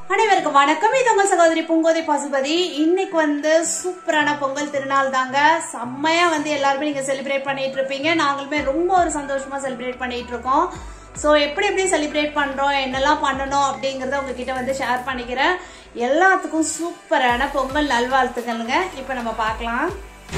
அனைவருக்கும் வணக்கம் இது உங்க சகோதரி பூங்கோதை பசுபதி இன்னைக்கு வந்து சூப்பரான பொங்கல் திருநாள் தாங்க செம்மையா வந்து எல்லாருமே நீங்க செலிப்ரேட் பண்ணிட்டு இருப்பீங்க நாங்களுமே ரொம்ப ஒரு சந்தோஷமா செலிப்ரேட் பண்ணிட்டு இருக்கோம் ஸோ எப்படி எப்படி செலிப்ரேட் பண்றோம் என்னெல்லாம் பண்ணணும் அப்படிங்கறத உங்ககிட்ட வந்து ஷேர் பண்ணிக்கிறேன் எல்லாத்துக்கும் சூப்பரான பொங்கல் நல்வாழ்த்துக்கள்ங்க இப்போ நம்ம பார்க்கலாம்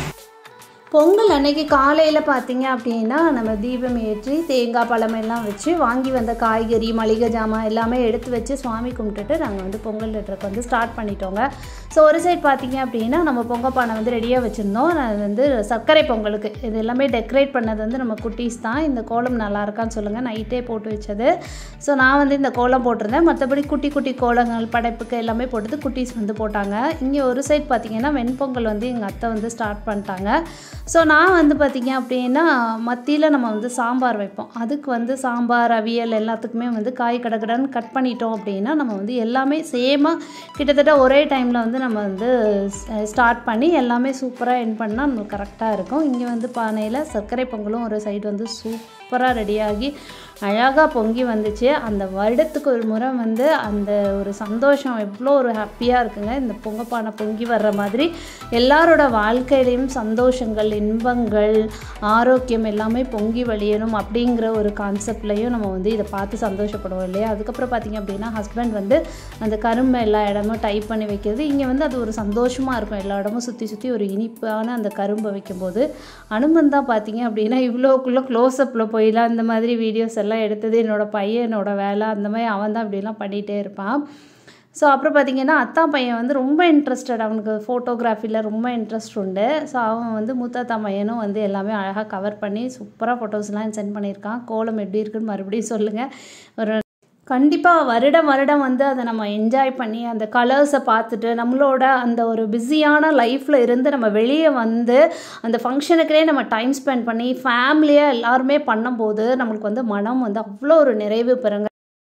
பொங்கல் அன்னைக்கு காலையில் பார்த்தீங்க அப்படின்னா நம்ம தீபம் ஏற்றி தேங்காய் பழம் எல்லாம் வச்சு வாங்கி வந்த காய்கறி மளிகை ஜாமான் எல்லாமே எடுத்து வச்சு சுவாமி கும்பிட்டுட்டு நாங்கள் வந்து பொங்கல் லெட்டருக்கு வந்து ஸ்டார்ட் பண்ணிட்டோங்க ஸோ ஒரு சைட் பார்த்தீங்க அப்படின்னா நம்ம பொங்கல் பானை வந்து ரெடியாக வச்சுருந்தோம் அது வந்து சர்க்கரை பொங்கலுக்கு இது எல்லாமே டெக்கரேட் பண்ணது வந்து நம்ம குட்டீஸ் தான் இந்த கோலம் நல்லா இருக்கான்னு சொல்லுங்கள் நைட்டே போட்டு வச்சது ஸோ நான் வந்து இந்த கோலம் போட்டிருந்தேன் மற்றபடி குட்டி குட்டி கோலங்கள் படைப்புக்கு எல்லாமே போட்டது குட்டீஸ் வந்து போட்டாங்க இங்கே ஒரு சைட் பார்த்தீங்கன்னா வெண்பொங்கல் வந்து எங்கள் அத்தை வந்து ஸ்டார்ட் பண்ணிட்டாங்க ஸோ நான் வந்து பார்த்திங்க அப்படின்னா மத்தியில் நம்ம வந்து சாம்பார் வைப்போம் அதுக்கு வந்து சாம்பார் அவியல் எல்லாத்துக்குமே வந்து காய் கடகடன்னு கட் பண்ணிட்டோம் அப்படின்னா நம்ம வந்து எல்லாமே சேமாக கிட்டத்தட்ட ஒரே டைமில் வந்து நம்ம வந்து ஸ்டார்ட் பண்ணி எல்லாமே சூப்பராக என் பண்ணால் நமக்கு கரெக்டாக இருக்கும் இங்கே வந்து பானையில் சர்க்கரை பொங்கலும் ஒரு சைடு வந்து சூப்பராக ரெடியாகி அழகாக பொங்கி வந்துச்சு அந்த வருடத்துக்கு ஒரு முறை வந்து அந்த ஒரு சந்தோஷம் எவ்வளோ ஒரு ஹாப்பியாக இருக்குங்க இந்த பொங்கப்பானை பொங்கி வர்ற மாதிரி எல்லாரோட வாழ்க்கையிலையும் சந்தோஷங்கள் இன்பங்கள் ஆரோக்கியம் எல்லாமே பொங்கி வழியணும் அப்படிங்கிற ஒரு கான்செப்ட்லையும் நம்ம வந்து இதை பார்த்து சந்தோஷப்படுவோம் இல்லையா அதுக்கப்புறம் பார்த்திங்க அப்படின்னா ஹஸ்பண்ட் வந்து அந்த கரும்பை எல்லா இடமும் டைப் பண்ணி வைக்கிறது இங்கே வந்து அது ஒரு சந்தோஷமாக இருக்கும் எல்லா இடமும் சுற்றி சுற்றி ஒரு இனிப்பான அந்த கரும்பை வைக்கும்போது அனுமன் தான் பார்த்தீங்க அப்படின்னா இவ்வளோக்குள்ளே க்ளோஸ்அப்பில் போயிலாம் இந்த மாதிரி வீடியோஸ் எல்லாம் எடுத்தது என்னோடய பையனோட வேலை அந்த மாதிரி அவன் தான் இப்படிலாம் பண்ணிகிட்டே இருப்பான் ஸோ அப்புறம் பார்த்திங்கன்னா அத்தா பையன் வந்து ரொம்ப இன்ட்ரெஸ்டட் அவனுக்கு ஃபோட்டோகிராஃபியில் ரொம்ப இன்ட்ரெஸ்ட் உண்டு ஸோ அவன் வந்து மூத்தாத்தா பையனும் வந்து எல்லாமே அழகாக கவர் பண்ணி சூப்பராக ஃபோட்டோஸ்லாம் சென்ட் பண்ணியிருக்கான் கோலம் எப்படி இருக்குன்னு மறுபடியும் சொல்லுங்கள் ஒரு கண்டிப்பாக வருடம் வருடம் வந்து அதை நம்ம என்ஜாய் பண்ணி அந்த கலர்ஸை பார்த்துட்டு நம்மளோட அந்த ஒரு பிஸியான லைஃப்பில் இருந்து நம்ம வெளியே வந்து அந்த ஃபங்க்ஷனுக்குனே நம்ம டைம் ஸ்பெண்ட் பண்ணி ஃபேமிலியாக எல்லாருமே பண்ணும்போது நம்மளுக்கு வந்து மனம் வந்து அவ்வளோ ஒரு நிறைவு பெறுங்க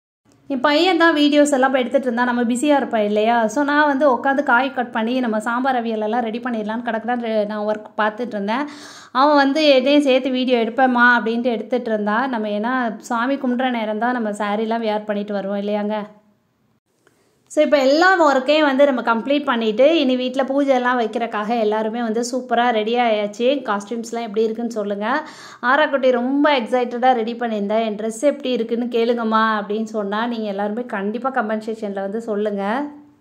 என் பையன் தான் வீடியோஸ் எல்லாம் எடுத்துகிட்டு இருந்தா நம்ம பிஸியாக இருப்பேன் இல்லையா ஸோ நான் வந்து உட்காந்து காய் கட் பண்ணி நம்ம சாம்பார் அவியல் எல்லாம் ரெடி பண்ணிடலான்னு கிடக்குதான் நான் ஒர்க் பார்த்துட்டு இருந்தேன் அவன் வந்து என்னையும் சேர்த்து வீடியோ எடுப்பேம்மா அப்படின்ட்டு எடுத்துகிட்டு இருந்தா நம்ம ஏன்னா சாமி கும்பிட்ற நேரம் தான் நம்ம சாரீலாம் வேர் பண்ணிட்டு வருவோம் இல்லையாங்க ஸோ இப்போ எல்லா ஒர்க்கையும் வந்து நம்ம கம்ப்ளீட் பண்ணிவிட்டு இனி வீட்டில் பூஜை எல்லாம் வைக்கிறக்காக எல்லாருமே வந்து சூப்பராக ரெடி ஆயாச்சு காஸ்டியூம்ஸ்லாம் எப்படி இருக்குன்னு சொல்லுங்கள் ஆராக்குட்டி ரொம்ப எக்ஸைட்டடாக ரெடி பண்ணியிருந்தேன் என் ட்ரெஸ் எப்படி இருக்குன்னு கேளுங்கம்மா அப்படின்னு சொன்னால் நீங்கள் எல்லாருமே கண்டிப்பாக கமெண்ட் செக்ஷனில் வந்து சொல்லுங்கள்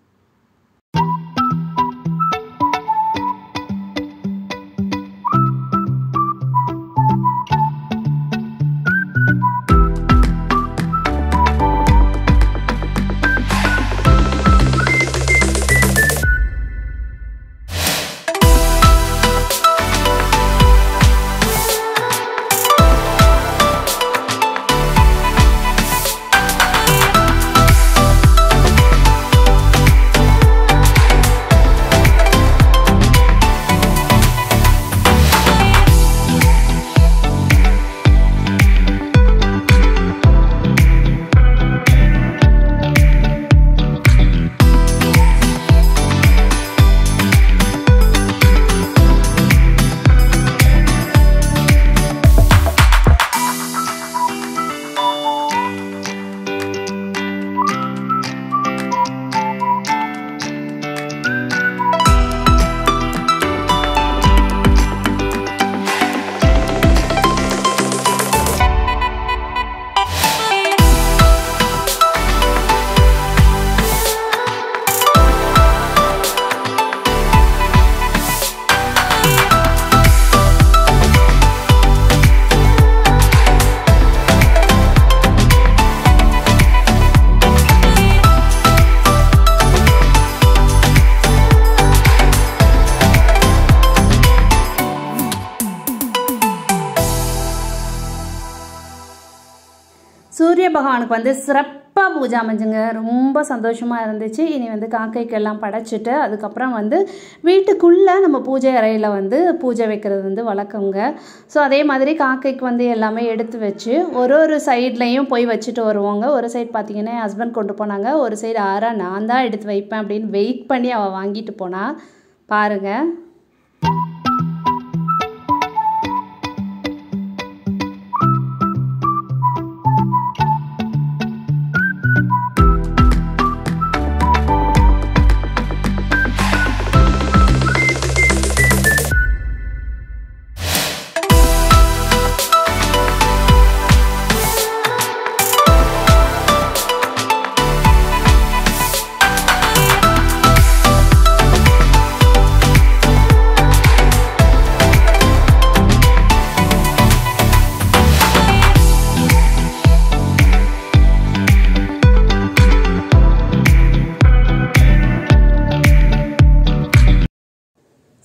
சூரிய பகவானுக்கு வந்து சிறப்பாக பூஜை அமைஞ்சுங்க ரொம்ப சந்தோஷமாக இருந்துச்சு இனி வந்து காக்கைக்கெல்லாம் படைச்சிட்டு அதுக்கப்புறம் வந்து வீட்டுக்குள்ளே நம்ம பூஜை அறையில் வந்து பூஜை வைக்கிறது வந்து வழக்கங்க ஸோ அதே மாதிரி காக்கைக்கு வந்து எல்லாமே எடுத்து வச்சு ஒரு ஒரு சைட்லேயும் போய் வச்சுட்டு வருவாங்க ஒரு சைடு பார்த்தீங்கன்னா என் ஹஸ்பண்ட் கொண்டு போனாங்க ஒரு சைடு ஆறா நான் தான் எடுத்து வைப்பேன் அப்படின்னு வெயிட் பண்ணி அவள் வாங்கிட்டு போனா பாருங்கள்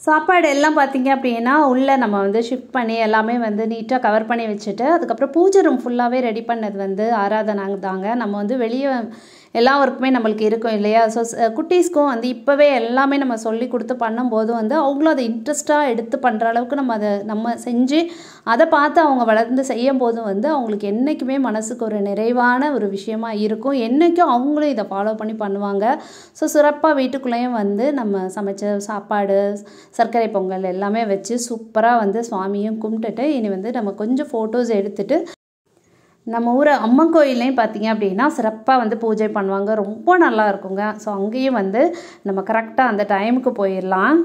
சாப்பாடு எல்லாம் பார்த்தீங்க அப்படின்னா உள்ளே நம்ம வந்து ஷிஃப்ட் பண்ணி எல்லாமே வந்து நீட்டாக கவர் பண்ணி வச்சுட்டு அதுக்கப்புறம் பூஜை ரூம் ஃபுல்லாகவே ரெடி பண்ணது வந்து ஆராதனாங்க தாங்க நம்ம வந்து வெளியே எல்லா ஒர்க்குமே நம்மளுக்கு இருக்கும் இல்லையா ஸோ குட்டீஸ்க்கும் வந்து இப்போவே எல்லாமே நம்ம சொல்லி கொடுத்து பண்ணும்போது வந்து அவங்களும் அதை இன்ட்ரெஸ்ட்டாக எடுத்து பண்ணுற அளவுக்கு நம்ம அதை நம்ம செஞ்சு அதை பார்த்து அவங்க வளர்ந்து செய்யும் போது வந்து அவங்களுக்கு என்றைக்குமே மனசுக்கு ஒரு நிறைவான ஒரு விஷயமா இருக்கும் என்றைக்கும் அவங்களும் இதை ஃபாலோ பண்ணி பண்ணுவாங்க ஸோ சிறப்பாக வீட்டுக்குள்ளேயும் வந்து நம்ம சமைச்ச சாப்பாடு சர்க்கரை பொங்கல் எல்லாமே வச்சு சூப்பராக வந்து சுவாமியும் கும்பிட்டுட்டு இனி வந்து நம்ம கொஞ்சம் ஃபோட்டோஸ் எடுத்துட்டு நம்ம ஊர் அம்மன் கோயில்லையும் பார்த்தீங்க அப்படின்னா சிறப்பாக வந்து பூஜை பண்ணுவாங்க ரொம்ப நல்லா இருக்குங்க ஸோ அங்கேயும் வந்து நம்ம கரெக்டாக அந்த டைமுக்கு போயிடலாம்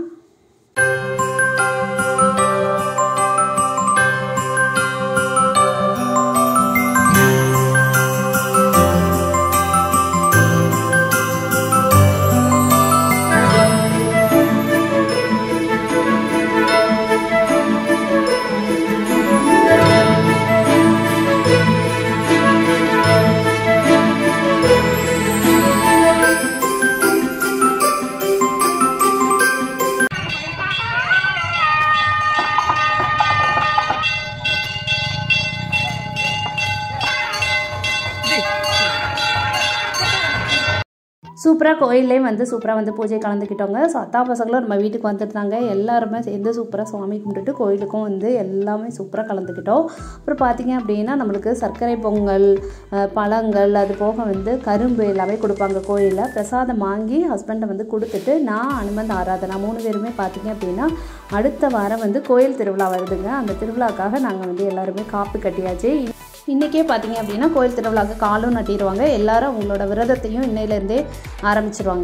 சூப்பராக கோயில்லையும் வந்து சூப்பராக வந்து பூஜை கலந்துக்கிட்டோங்க ஸோ அத்தா பசங்களும் நம்ம வீட்டுக்கு வந்துருந்தாங்க எல்லாருமே சேர்ந்து சூப்பராக சுவாமி கும்பிட்டுட்டு கோயிலுக்கும் வந்து எல்லாமே சூப்பராக கலந்துக்கிட்டோம் அப்புறம் பார்த்தீங்க அப்படின்னா நம்மளுக்கு சர்க்கரை பொங்கல் அஹ், பழங்கள் அது போக வந்து கரும்பு எல்லாமே கொடுப்பாங்க கோயிலில் பிரசாதம் வாங்கி ஹஸ்பண்டை வந்து கொடுத்துட்டு நான் அனுமந்த் ஆராதனா மூணு பேருமே பார்த்தீங்க அப்படின்னா அடுத்த வாரம் வந்து கோயில் திருவிழா வருதுங்க அந்த திருவிழாக்காக நாங்கள் வந்து எல்லாருமே காப்பு கட்டியாச்சு இன்றைக்கே பார்த்தீங்க அப்படின்னா கோயில் திருவிழாக்கு காலும் நட்டிடுவாங்க எல்லாரும் அவங்களோட விரதத்தையும் இன்னையிலேருந்தே ஆரம்பிச்சிருவாங்க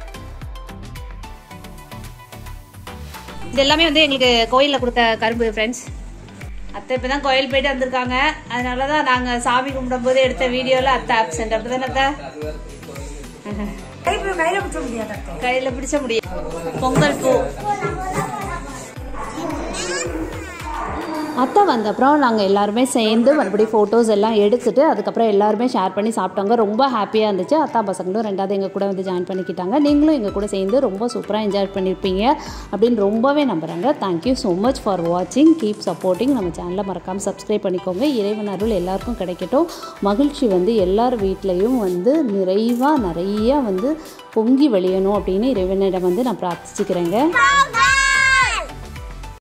இது எல்லாமே வந்து எங்களுக்கு கோயிலில் கொடுத்த கரும்பு ஃப்ரெண்ட்ஸ் அத்தை இப்போ தான் கோயில் போயிட்டு வந்திருக்காங்க அதனால தான் நாங்கள் சாமி கும்பிடும் போது எடுத்த வீடியோவில் அத்தை ஆப்சென்ட் அப்படி தானே அத்தை கையில கையில பிடிச்ச முடியாது அத்தை. கையில் பிடிச்ச முடியும் பொங்கல் பூ அத்தை வந்த அப்புறம் நாங்கள் எல்லாருமே சேர்ந்து மறுபடியும் ஃபோட்டோஸ் எல்லாம் எடுத்துட்டு அதுக்கப்புறம் எல்லாருமே ஷேர் பண்ணி சாப்பிட்டாங்க ரொம்ப ஹாப்பியாக இருந்துச்சு அத்தா பசங்களும் ரெண்டாவது எங்கள் கூட வந்து ஜாயின் பண்ணிக்கிட்டாங்க நீங்களும் எங்கள் கூட சேர்ந்து ரொம்ப சூப்பராக என்ஜாய் பண்ணியிருப்பீங்க அப்படின்னு ரொம்பவே நம்புகிறாங்க தேங்க்யூ ஸோ மச் ஃபார் வாட்சிங் கீப் சப்போர்ட்டிங் நம்ம சேனலை மறக்காமல் சப்ஸ்கிரைப் பண்ணிக்கோங்க இறைவன் அருள் எல்லாருக்கும் கிடைக்கட்டும் மகிழ்ச்சி வந்து எல்லார் வீட்லேயும் வந்து நிறைவாக நிறையா வந்து பொங்கி வழியணும் அப்படின்னு இறைவனிடம் வந்து நான் பிரார்த்திச்சுக்கிறேங்க